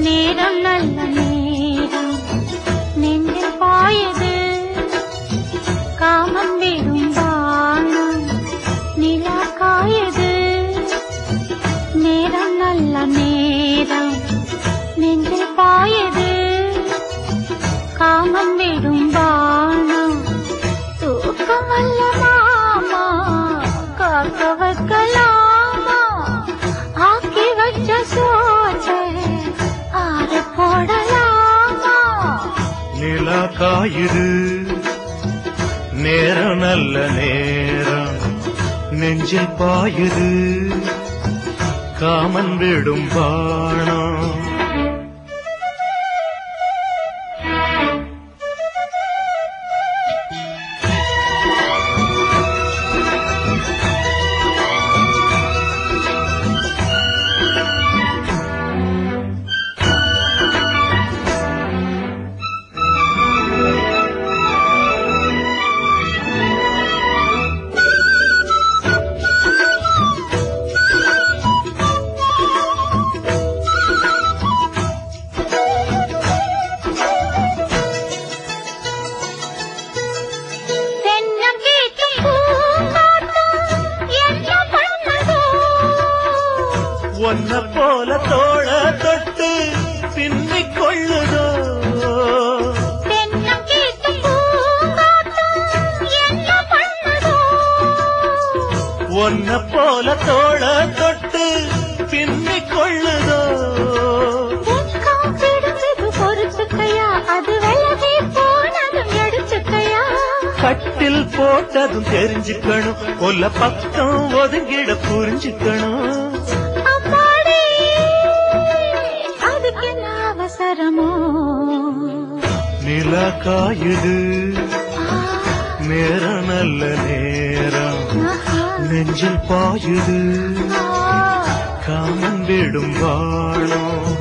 நேரம் நல்ல நேரம் நெஞ்சில் பாயுது காமம் விடும் வானம் நிலா காயுது நேரம் நல்ல நேரம் நெஞ்சில் பாயுது காமம் விடும் வானம் தூக்கம் வல்ல மாமா காக்க வைக்கலாமா ஆக்கி வச்ச சோற்றை ஆறு போடலாமா நிலா காயுது நேரம் நல்ல நேரம் நெஞ்சில் பாயுது காமன் விடும் பாணம் தென்னம் கீற்றும் பூங்காற்றும் என்ன பண்ணதோ ஒன்ன போல தோள தொட்டு பின்னிக் கொள்ளுதோ தென்னம் கீற்றும் பூங்காற்றும் என்ன பண்ணதோ ஒன்ன போல தோள தொட்டு பின்னிக் கொள்ளுதோ வெட்கம் பிடிச்சது பொறுத்துக்கையா அது விலகி போனதும் எடுத்துக்கையா கட்டில் போட்டதும் தெரிஞ்சுக்கணும் கொல்ல பக்கம் ஒதுங்கிட புரிஞ்சுக்கணும் அப்பாடி அதுக்கு என்ன அவசரமோ நிலா காயுது நேரம் நல்ல நேரம் ஆஹா, நெஞ்சில் பாயுது ஆ. காமன் விடும் வாழம்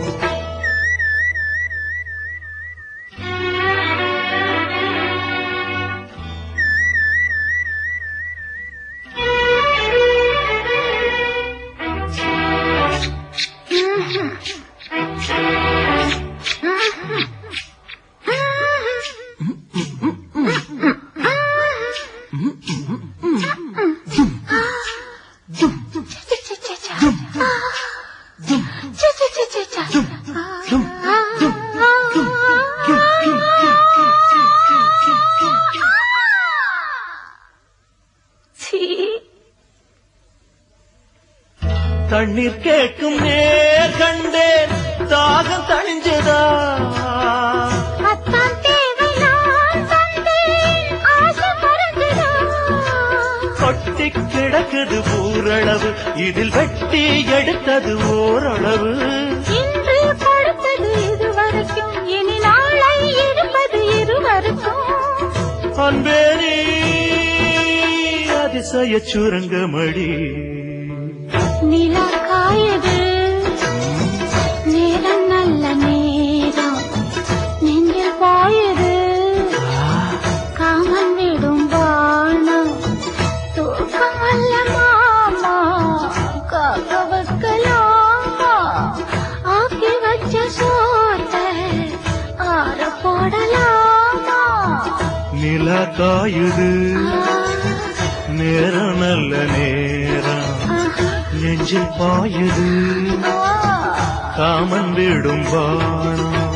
சீ தண்ணீர் கேட்கும் நேர் கண்டேன் தாகம் தணிஞ்சதா அத்தான் தேவை நான் தந்தேன் ஆசை மறந்துதா கொட்டி கிடக்குது ஊரளவு இதில் வெட்டி எடுத்தது ஓரளவு இன்று படுத்தது இதுவரைக்கும் இனி நாளை எடுப்பது இருவருக்கும் அன்பே நீ அதிசய சுரங்கமடி நிலா காயுது நேரம் நல்ல நேரம் நெஞ்சில் பாயுது காமன் விடும் வானம் தூக்கம் வல்ல மாமா காக்க வைக்கலாமா ஆக்கி வச்ச சோத்தை ஆற போடலாமா நிலா காயுது நேரம் நல்ல நேரம் நெஞ்சில் பாயுது ஆ காமன் விடும் வானம்